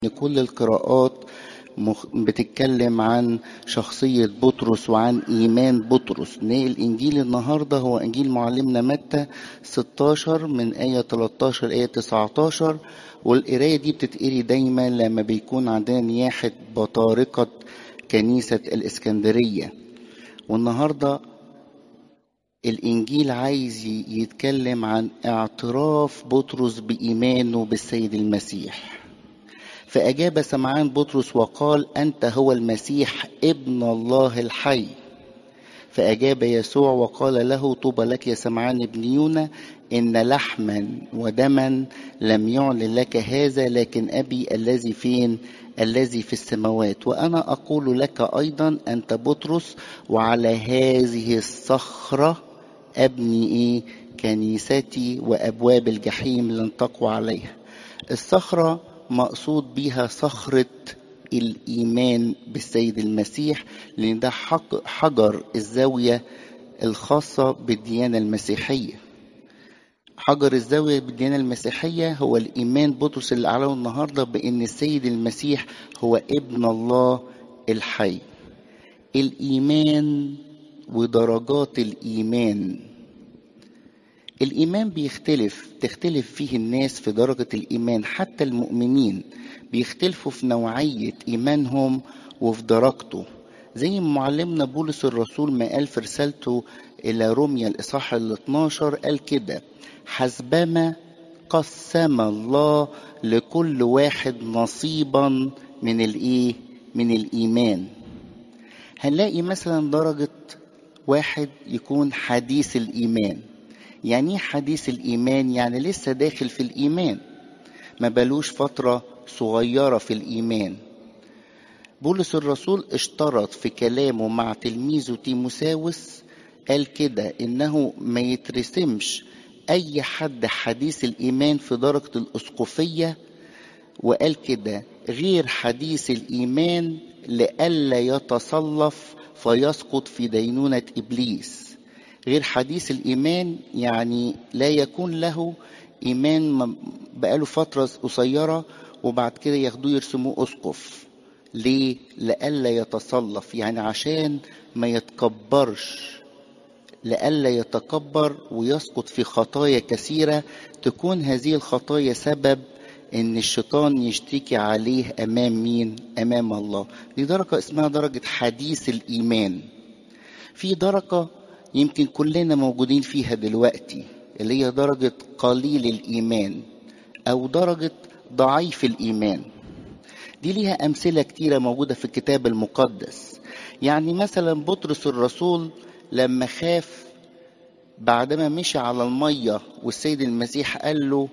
ان كل القراءات مخ... بتتكلم عن شخصية بطرس وعن إيمان بطرس نلاقي الإنجيل النهاردة هو إنجيل معلمنا متى 16 من آية 13 آية 19 والقراية دي بتتقري دايما لما بيكون عندنا نياحة بطارقة كنيسة الإسكندرية والنهاردة الإنجيل عايز يتكلم عن اعتراف بطرس بإيمانه بالسيد المسيح فأجاب سمعان بطرس وقال أنت هو المسيح ابن الله الحي فأجاب يسوع وقال له طوبى لك يا سمعان ابن يونا إن لحما ودما لم يعلن لك هذا لكن أبي الذي فين الذي في السماوات وأنا أقول لك أيضا أنت بطرس وعلى هذه الصخرة أبني إيه كنيستي وأبواب الجحيم لن تقوى عليها الصخرة مقصود بها صخرة الإيمان بالسيد المسيح لأن ده حجر الزاوية الخاصة بالديانة المسيحية حجر الزاوية بالديانة المسيحية هو الإيمان بطرس اللي أعلنه النهاردة بأن السيد المسيح هو ابن الله الحي الإيمان ودرجات الإيمان الإيمان بيختلف تختلف فيه الناس في درجة الإيمان حتى المؤمنين بيختلفوا في نوعية إيمانهم وفي درجته زي ما معلمنا بولس الرسول ما قال في رسالته إلى روميا الإصحاح ال 12 قال كده حسبما قسم الله لكل واحد نصيبا من الإيه؟ من الإيمان هنلاقي مثلا درجة واحد يكون حديث الإيمان يعني ايه حديث الإيمان يعني لسه داخل في الإيمان ما بلوش فترة صغيرة في الإيمان بولس الرسول اشترط في كلامه مع تلميذه تيموساوس قال كده إنه ما يترسمش أي حد حديث الإيمان في درجة الأسقفية وقال كده غير حديث الإيمان لئلا يتصلف فيسقط في دينونة إبليس غير حديث الإيمان يعني لا يكون له إيمان بقاله فترة قصيرة وبعد كده ياخدوه يرسموه أسقف ليه؟ لئلا يتصلف يعني عشان ما يتكبرش لئلا يتكبر ويسقط في خطايا كثيرة تكون هذه الخطايا سبب ان الشيطان يشتكي عليه امام مين امام الله دي درجة اسمها درجة حديث الايمان في درجة يمكن كلنا موجودين فيها دلوقتي اللي هي درجة قليل الإيمان أو درجة ضعيف الإيمان دي ليها أمثلة كتيرة موجودة في الكتاب المقدس يعني مثلا بطرس الرسول لما خاف بعدما مشي على المية والسيد المسيح قال له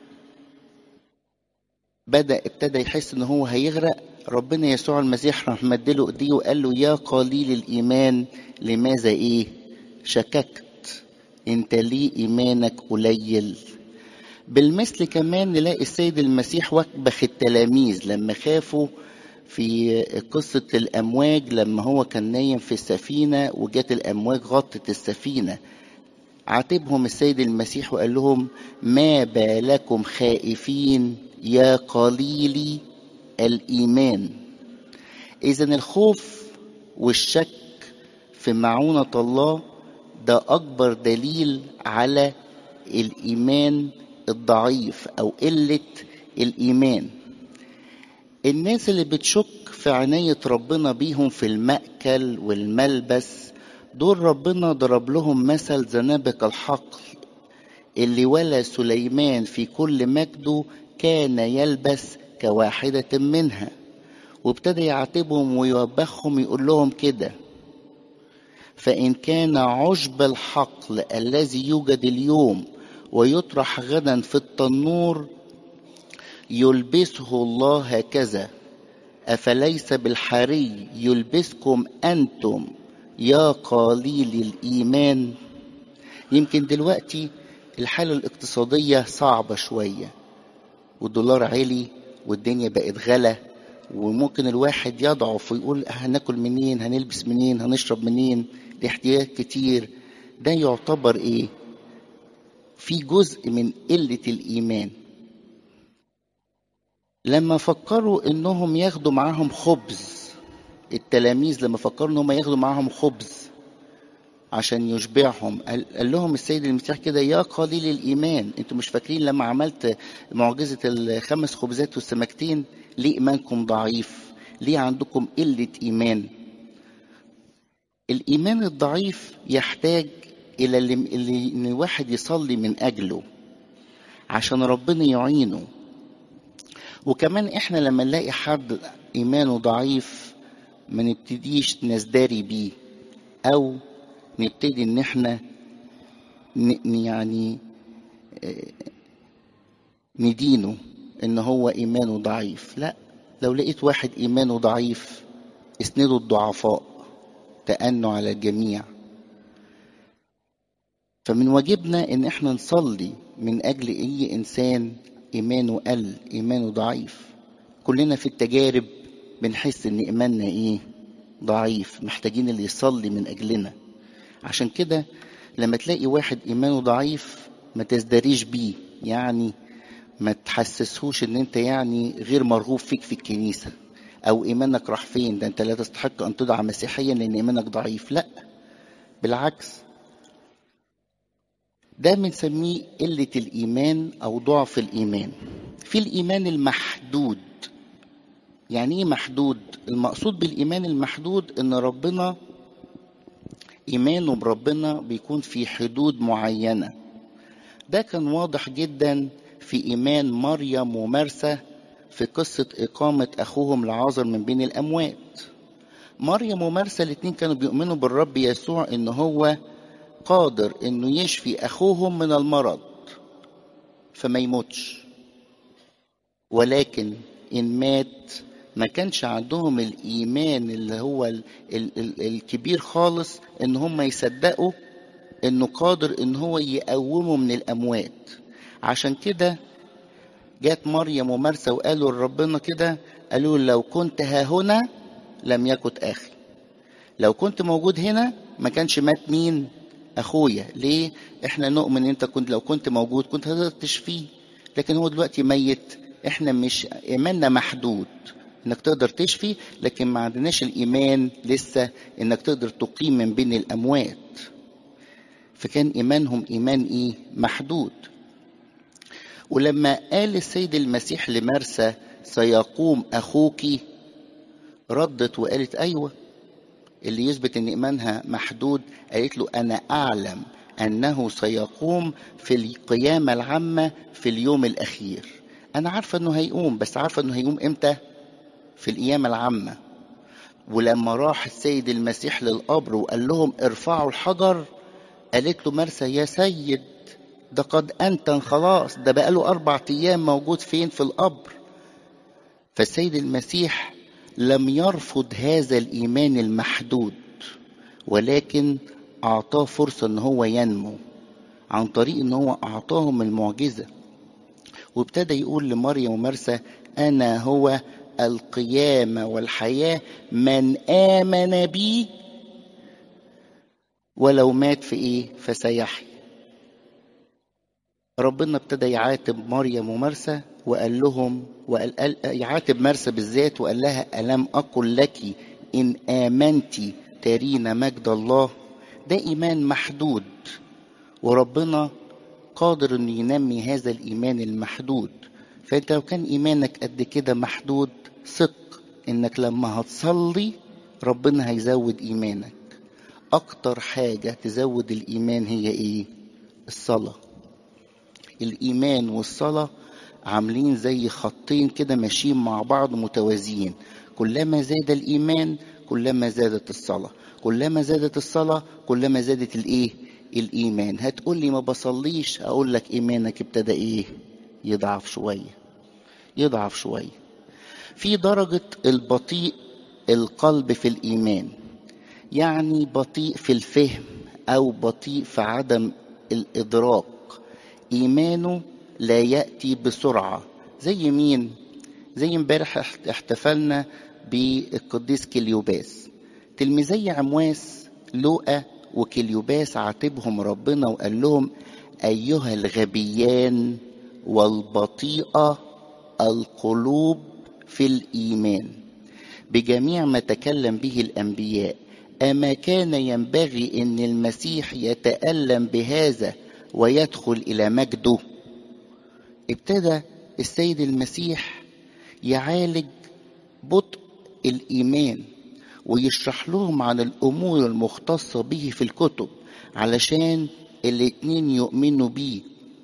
بدأ ابتدى يحس ان هو هيغرق ربنا يسوع المسيح راح مدله ايديه وقال له يا قليل الايمان لماذا ايه شككت انت ليه ايمانك قليل بالمثل كمان نلاقي السيد المسيح وكبخ التلاميذ لما خافوا في قصة الأمواج لما هو كان نايم في السفينة وجت الأمواج غطت السفينة عاتبهم السيد المسيح وقال لهم ما بالكم خائفين يا قليلي الإيمان إذا الخوف والشك في معونة الله ده أكبر دليل على الإيمان الضعيف أو قلة الإيمان الناس اللي بتشك في عناية ربنا بيهم في المأكل والملبس دول ربنا ضرب لهم مثل زنابق الحقل اللي ولا سليمان في كل مجده كان يلبس كواحدة منها وابتدى يعاتبهم ويوبخهم يقول لهم كده فإن كان عشب الحقل الذي يوجد اليوم ويطرح غدا في التنور يلبسه الله هكذا أفليس بالحري يلبسكم أنتم يا قليل الإيمان يمكن دلوقتي الحالة الاقتصادية صعبة شوية والدولار عالي والدنيا بقت غلا وممكن الواحد يضعف ويقول هناكل منين هنلبس منين هنشرب منين دي احتياجات كتير ده يعتبر ايه في جزء من قلة الإيمان لما فكروا انهم ياخدوا معاهم خبز التلاميذ لما فكروا انهم ياخدوا معاهم خبز عشان يشبعهم قال, قال لهم السيد المسيح كده يا قليل الايمان انتوا مش فاكرين لما عملت معجزه الخمس خبزات والسمكتين ليه ايمانكم ضعيف ليه عندكم قله ايمان الايمان الضعيف يحتاج الى اللي, اللي ان الواحد يصلي من اجله عشان ربنا يعينه وكمان احنا لما نلاقي حد ايمانه ضعيف ما نبتديش نزدري بيه او نبتدي ان احنا يعني ندينه ان هو ايمانه ضعيف لا لو لقيت واحد ايمانه ضعيف اسنده الضعفاء تأنوا على الجميع فمن واجبنا ان احنا نصلي من اجل اي انسان ايمانه قل ايمانه ضعيف كلنا في التجارب بنحس ان ايماننا ايه ضعيف محتاجين اللي يصلي من اجلنا عشان كده لما تلاقي واحد ايمانه ضعيف ما تزدريش بيه يعني ما تحسسهوش ان انت يعني غير مرغوب فيك في الكنيسه او ايمانك راح فين ده انت لا تستحق ان تدعى مسيحيا لان ايمانك ضعيف لا بالعكس ده بنسميه قلة الإيمان أو ضعف الإيمان في الإيمان المحدود يعني إيه محدود؟ المقصود بالإيمان المحدود إن ربنا إيمانه بربنا بيكون في حدود معينة ده كان واضح جدا في إيمان مريم ومرسى في قصة إقامة أخوهم لعازر من بين الأموات مريم ومرسى الاتنين كانوا بيؤمنوا بالرب يسوع إن هو قادر إنه يشفي أخوهم من المرض فما يموتش ولكن إن مات ما كانش عندهم الإيمان اللي هو ال ال ال الكبير خالص إن هم يصدقوا إنه قادر إن هو يقومه من الأموات عشان كده جات مريم ومرسى وقالوا لربنا كده قالوا لو كنت ها هنا لم يكن اخي لو كنت موجود هنا ما كانش مات مين اخويا ليه احنا نؤمن انت كنت لو كنت موجود كنت هتقدر تشفيه لكن هو دلوقتي ميت احنا مش ايماننا محدود انك تقدر تشفي لكن ما عندناش الايمان لسه انك تقدر تقيم من بين الاموات فكان ايمانهم ايمان ايه محدود ولما قال السيد المسيح لمرسى سيقوم اخوك ردت وقالت ايوه اللي يثبت ان ايمانها محدود قالت له انا اعلم انه سيقوم في القيامه العامه في اليوم الاخير انا عارفه انه هيقوم بس عارفه انه هيقوم امتى في القيامه العامه ولما راح السيد المسيح للقبر وقال لهم ارفعوا الحجر قالت له مرسى يا سيد ده قد أنتن خلاص ده بقاله أربع أيام موجود فين في القبر فالسيد المسيح لم يرفض هذا الإيمان المحدود ولكن أعطاه فرصة إن هو ينمو عن طريق إن هو أعطاهم المعجزة وابتدى يقول لمريم ومرسى أنا هو القيامة والحياة من آمن بي ولو مات في إيه فسيحيا ربنا ابتدى يعاتب مريم ومرسى وقال لهم وقال يعاتب مرسى بالذات وقال لها ألم أقل لك إن آمنت ترين مجد الله ده إيمان محدود وربنا قادر إنه ينمي هذا الإيمان المحدود فأنت لو كان إيمانك قد كده محدود ثق إنك لما هتصلي ربنا هيزود إيمانك أكتر حاجة تزود الإيمان هي إيه؟ الصلاة الإيمان والصلاة عاملين زي خطين كده ماشيين مع بعض متوازيين كلما زاد الإيمان كلما زادت الصلاة كلما زادت الصلاة كلما زادت الإيه؟ الإيمان هتقول لي ما بصليش أقول لك إيمانك ابتدى إيه؟ يضعف شوية يضعف شوية في درجة البطيء القلب في الإيمان يعني بطيء في الفهم أو بطيء في عدم الإدراك إيمانه لا يأتي بسرعة زي مين؟ زي امبارح احتفلنا بالقديس كليوباس تلميذي عمواس لوقا وكليوباس عاتبهم ربنا وقال لهم أيها الغبيان والبطيئة القلوب في الإيمان بجميع ما تكلم به الأنبياء أما كان ينبغي أن المسيح يتألم بهذا ويدخل إلى مجده ابتدى السيد المسيح يعالج بطء الإيمان ويشرح لهم عن الأمور المختصة به في الكتب علشان الاتنين يؤمنوا بيه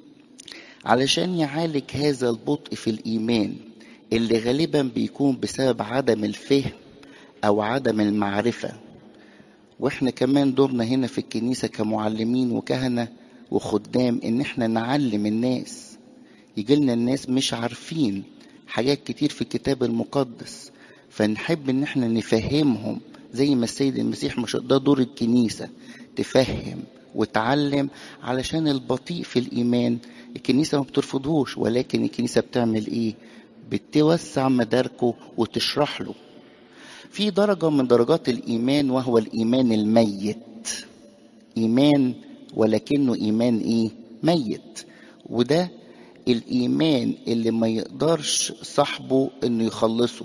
علشان يعالج هذا البطء في الإيمان اللي غالبا بيكون بسبب عدم الفهم أو عدم المعرفة واحنا كمان دورنا هنا في الكنيسة كمعلمين وكهنة وخدام ان احنا نعلم الناس يجيلنا الناس مش عارفين حاجات كتير في الكتاب المقدس فنحب ان احنا نفهمهم زي ما السيد المسيح مش ده دور الكنيسة تفهم وتعلم علشان البطيء في الإيمان الكنيسة ما بترفضهوش ولكن الكنيسة بتعمل إيه؟ بتوسع مداركه وتشرح له في درجة من درجات الإيمان وهو الإيمان الميت إيمان ولكنه إيمان إيه؟ ميت وده الإيمان اللي ما يقدرش صاحبه إنه يخلصه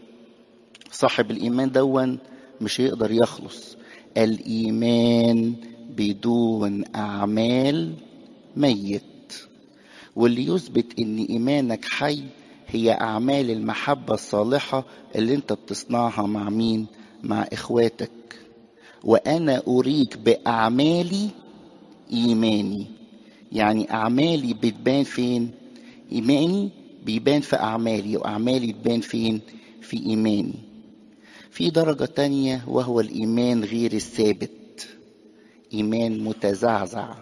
صاحب الإيمان دون مش هيقدر يخلص الإيمان بدون أعمال ميت واللي يثبت إن إيمانك حي هي أعمال المحبة الصالحة اللي أنت بتصنعها مع مين؟ مع إخواتك وأنا أريك بأعمالي إيماني يعني أعمالي بتبان فين؟ إيماني بيبان في أعمالي وأعمالي تبان فين؟ في إيماني في درجة تانية وهو الإيمان غير الثابت إيمان متزعزع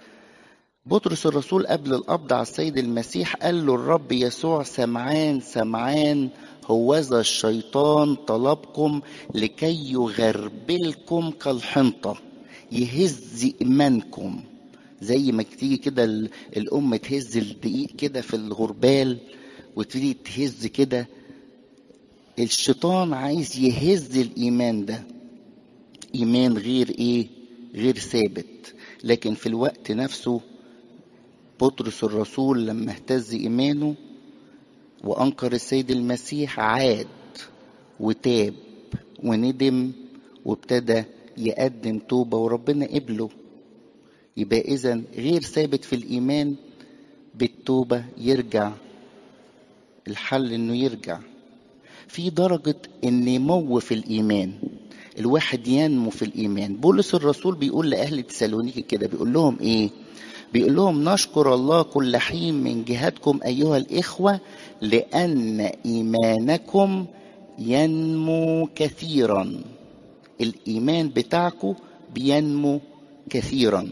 بطرس الرسول قبل القبض على السيد المسيح قال له الرب يسوع سمعان سمعان هوذا الشيطان طلبكم لكي يغربلكم كالحنطة يهز إيمانكم زي ما تيجي كده الأم تهز الدقيق كده في الغربال وتبتدي تهز كده الشيطان عايز يهز الإيمان ده إيمان غير إيه غير ثابت لكن في الوقت نفسه بطرس الرسول لما اهتز إيمانه وأنكر السيد المسيح عاد وتاب وندم وابتدى يقدم توبة وربنا قبله يبقى إذا غير ثابت في الإيمان بالتوبة يرجع الحل إنه يرجع في درجة النمو في الإيمان الواحد ينمو في الإيمان بولس الرسول بيقول لأهل تسالونيكي كده بيقول لهم إيه بيقول لهم نشكر الله كل حين من جهتكم أيها الإخوة لأن إيمانكم ينمو كثيرا الإيمان بتاعكم بينمو كثيرا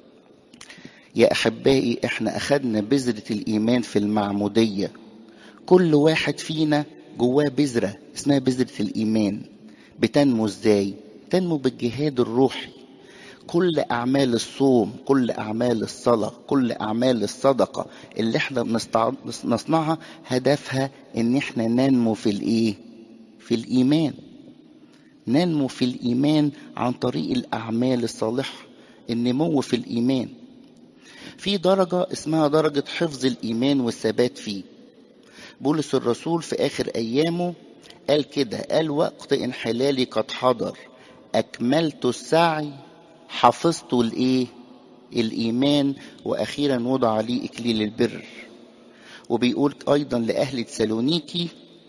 يا أحبائي إحنا أخدنا بذرة الإيمان في المعمودية كل واحد فينا جواه بذرة اسمها بذرة الإيمان بتنمو إزاي؟ تنمو بالجهاد الروحي كل أعمال الصوم كل أعمال الصلاة كل أعمال الصدقة اللي احنا بنستع... نصنعها هدفها إن احنا ننمو في الإيه؟ في الإيمان ننمو في الإيمان عن طريق الأعمال الصالحة النمو في الإيمان في درجة اسمها درجة حفظ الإيمان والثبات فيه بولس الرسول في آخر أيامه قال كده قال وقت انحلالي قد حضر أكملت السعي حفظت الإيه الإيمان وأخيرا وضع لي إكليل البر وبيقول أيضا لأهل تسالونيكي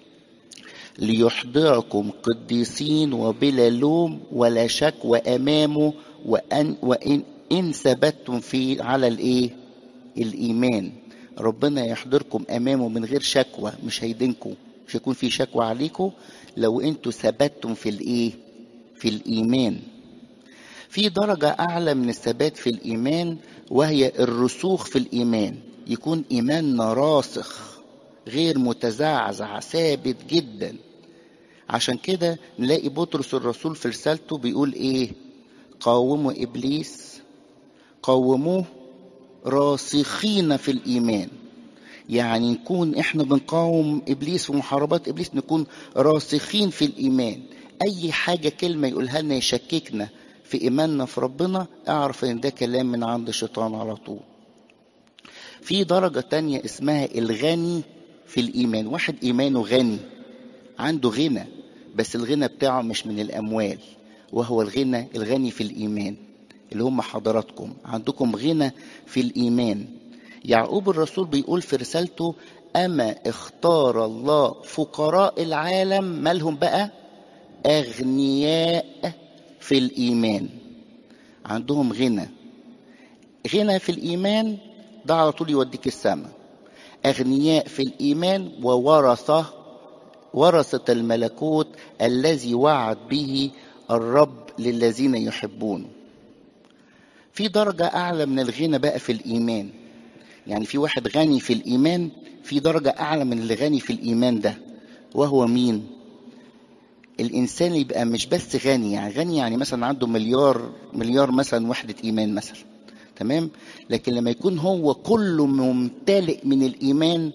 ليحضركم قديسين وبلا لوم ولا شك وأمامه وأن وإن إن ثبتتم في على الإيه الإيمان ربنا يحضركم امامه من غير شكوى مش هيدينكم مش هيكون في شكوى عليكم لو انتوا ثبتتم في الايه في الايمان في درجة أعلى من الثبات في الإيمان وهي الرسوخ في الإيمان يكون إيماننا راسخ غير متزعزع ثابت جدا عشان كده نلاقي بطرس الرسول في رسالته بيقول إيه قاوموا إبليس قاوموه راسخين في الإيمان يعني نكون احنا بنقاوم ابليس في محاربات ابليس نكون راسخين في الايمان اي حاجه كلمه يقولها لنا يشككنا في ايماننا في ربنا اعرف ان ده كلام من عند الشيطان على طول في درجه تانية اسمها الغني في الإيمان واحد إيمانه غني عنده غنى بس الغنى بتاعه مش من الأموال وهو الغنى الغني في الإيمان اللي هم حضراتكم عندكم غنى في الإيمان يعقوب الرسول بيقول في رسالته أما اختار الله فقراء العالم مالهم بقى أغنياء في الإيمان عندهم غنى غنى في الإيمان ده على طول يوديك السماء أغنياء في الإيمان وورثة ورثة الملكوت الذي وعد به الرب للذين يحبونه في درجة أعلى من الغنى بقى في الإيمان يعني في واحد غني في الإيمان في درجة أعلى من اللي غني في الإيمان ده وهو مين؟ الإنسان يبقى مش بس غني يعني غني يعني مثلا عنده مليار مليار مثلا وحدة إيمان مثلا تمام لكن لما يكون هو كله ممتلئ من الإيمان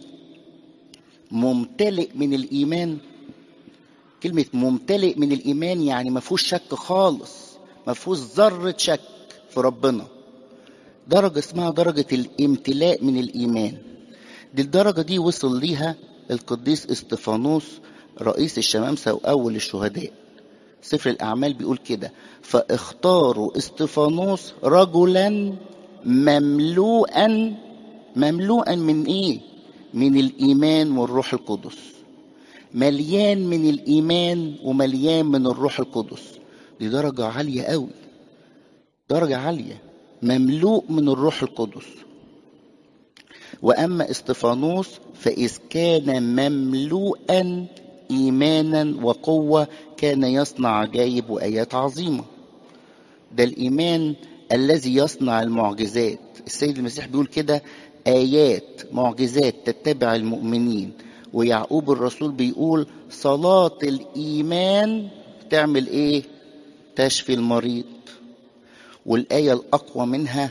ممتلئ من الإيمان كلمة ممتلئ من الإيمان يعني ما فيهوش شك خالص ما فيهوش ذرة شك في ربنا درجة اسمها درجة الامتلاء من الإيمان دي الدرجة دي وصل ليها القديس استفانوس رئيس الشمامسة وأول الشهداء سفر الأعمال بيقول كده فاختاروا استفانوس رجلا مملوءا مملوءا من إيه؟ من الإيمان والروح القدس مليان من الإيمان ومليان من الروح القدس دي درجة عالية قوي درجة عالية مملوء من الروح القدس وأما استفانوس فإذ كان مملوءا إيمانا وقوة كان يصنع عجائب وآيات عظيمة ده الإيمان الذي يصنع المعجزات السيد المسيح بيقول كده آيات معجزات تتبع المؤمنين ويعقوب الرسول بيقول صلاة الإيمان تعمل إيه؟ تشفي المريض والآية الأقوى منها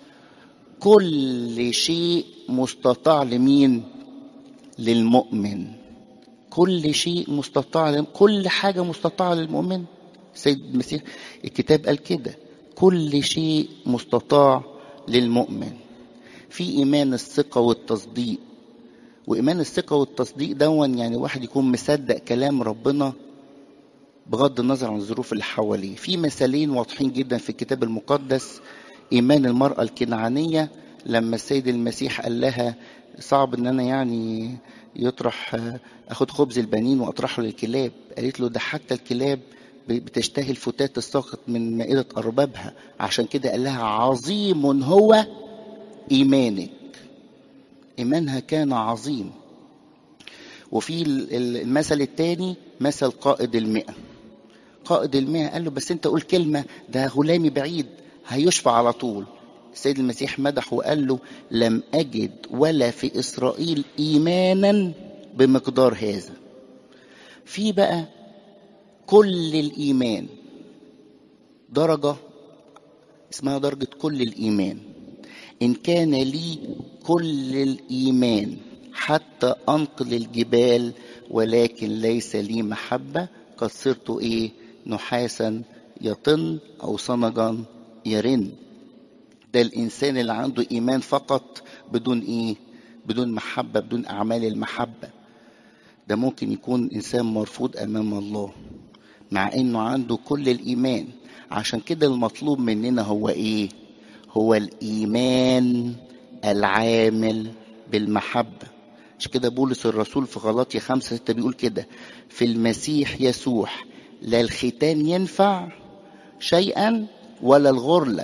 كل شيء مستطاع لمين؟ للمؤمن كل شيء مستطاع كل حاجة مستطاعة للمؤمن السيد المسيح الكتاب قال كده كل شيء مستطاع للمؤمن في إيمان الثقة والتصديق وإيمان الثقة والتصديق دون يعني واحد يكون مصدق كلام ربنا بغض النظر عن الظروف اللي حواليه في مثالين واضحين جدا في الكتاب المقدس إيمان المرأة الكنعانية لما السيد المسيح قال لها صعب ان انا يعني يطرح اخد خبز البنين واطرحه للكلاب قالت له ده حتى الكلاب بتشتهي الفتات الساقط من مائدة أربابها عشان كده قال لها عظيم هو إيمانك إيمانها كان عظيم وفي المثل الثاني مثل قائد المئة قائد المئة قال له بس انت قول كلمة ده غلامي بعيد هيشفى على طول السيد المسيح مدح وقال له لم أجد ولا في إسرائيل إيمانا بمقدار هذا في بقى كل الإيمان درجة اسمها درجة كل الإيمان إن كان لي كل الإيمان حتى أنقل الجبال ولكن ليس لي محبة قد صرت إيه نحاسا يطن أو صنجا يرن ده الإنسان اللي عنده إيمان فقط بدون إيه بدون محبة بدون أعمال المحبة ده ممكن يكون إنسان مرفوض أمام الله مع إنه عنده كل الإيمان عشان كده المطلوب مننا هو إيه هو الإيمان العامل بالمحبة عشان كده بولس الرسول في غلاطيا خمسة ستة بيقول كده في المسيح يسوع لا الختان ينفع شيئا ولا الغرلة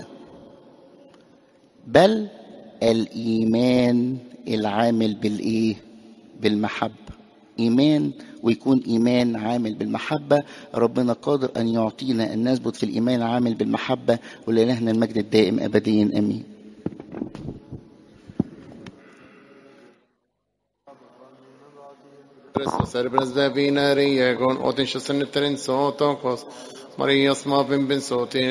بل الإيمان العامل بالإيه بالمحبة إيمان ويكون إيمان عامل بالمحبة ربنا قادر أن يعطينا أن نثبت في الإيمان العامل بالمحبة ولإلهنا المجد الدائم أبديا أمين Cerebras de vinare, con otin shasen terin so tokos, Maria sma bin bin so